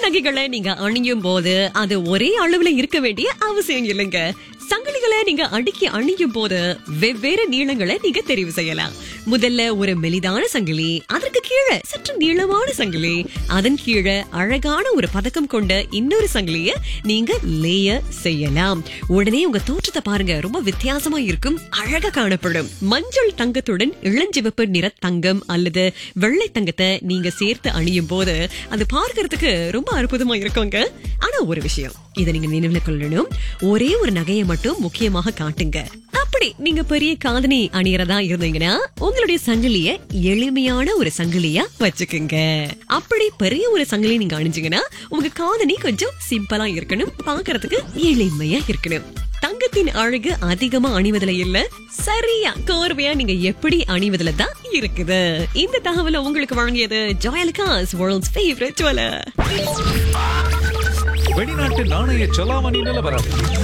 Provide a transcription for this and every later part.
நகைகளை நீங்க அணியும் போது அது ஒரே அளவுல இருக்க வேண்டிய அவசியம் இல்லைங்க சங்கிலிகளை நீங்க அடுக்கி அணியும் போது வெவ்வேறு நீளங்களை நீங்க தெரிவு செய்யலாம் முதல்ல ஒரு மெலிதான சங்கிலி அதற்கு கீழே சற்று நீளமான சங்கிலி அதன் கீழே அழகான ஒரு பதக்கம் கொண்ட இன்னொரு சங்கிலிய நீங்க லேயர் செய்யலாம் உடனே உங்க தோற்றத்தை பாருங்க ரொம்ப வித்தியாசமா இருக்கும் அழகா காணப்படும் மஞ்சள் தங்கத்துடன் இளஞ்சிவப்பு நிற தங்கம் அல்லது வெள்ளை தங்கத்தை நீங்க சேர்த்து அணியும் போது அது பார்க்கறதுக்கு ரொம்ப அற்புதமா இருக்குங்க ஆனா ஒரு விஷயம் இதை நீங்க நினைவுல கொள்ளணும் ஒரே ஒரு நகையை மட்டும் முக்கியமாக காட்டுங்க அப்படி நீங்க பெரிய காதணி அணியறதா இருந்தீங்கன்னா உங்களுடைய சங்கிலிய எளிமையான ஒரு சங்கிலியா வச்சுக்குங்க அப்படி பெரிய ஒரு சங்கிலி நீங்க அணிஞ்சீங்கன்னா உங்க காதணி கொஞ்சம் சிம்பிளா இருக்கணும் பார்க்கறதுக்கு எளிமையா இருக்கணும் தங்கத்தின் அழகு அதிகமா அணிவதுல இல்ல சரியா கோர்வையா நீங்க எப்படி அணிவதுல தான் இருக்குது இந்த தகவலை உங்களுக்கு வழங்கியது ஜாயலுகாஸ் வேர்ல்ட்ஸ் ஃபேவரட் ஜுவலர் வெளிநாட்டு நாணய செலாவணி நிலவரம்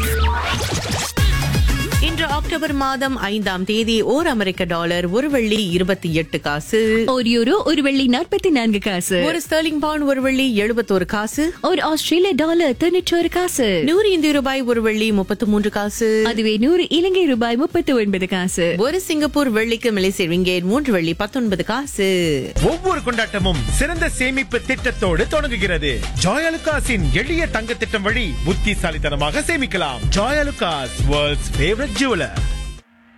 இன்று அக்டோபர் மாதம் ஐந்தாம் தேதி ஓர் அமெரிக்க டாலர் ஒரு வெள்ளி இருபத்தி எட்டு காசு ஒரு யூரோ ஒரு வெள்ளி நாற்பத்தி நான்கு காசு ஒரு ஸ்டர்லிங் பவுண்ட் ஒரு வெள்ளி எழுபத்தோரு காசு ஒரு ஆஸ்திரேலிய டாலர் தொண்ணூற்றோரு காசு நூறு இந்திய ரூபாய் ஒரு வெள்ளி முப்பத்து மூன்று காசு அதுவே நூறு இலங்கை ரூபாய் முப்பத்தி ஒன்பது காசு ஒரு சிங்கப்பூர் வெள்ளிக்கு மலேசிய ரிங்கேட் மூன்று வெள்ளி பத்தொன்பது காசு ஒவ்வொரு கொண்டாட்டமும் சிறந்த சேமிப்பு திட்டத்தோடு தொடங்குகிறது ஜாயலுகாஸின் எளிய தங்க திட்டம் வழி புத்திசாலித்தனமாக சேமிக்கலாம் ஜாயலுகாஸ் வேர்ல்ட்ஸ் ஃபேவரட் ஜுவலர்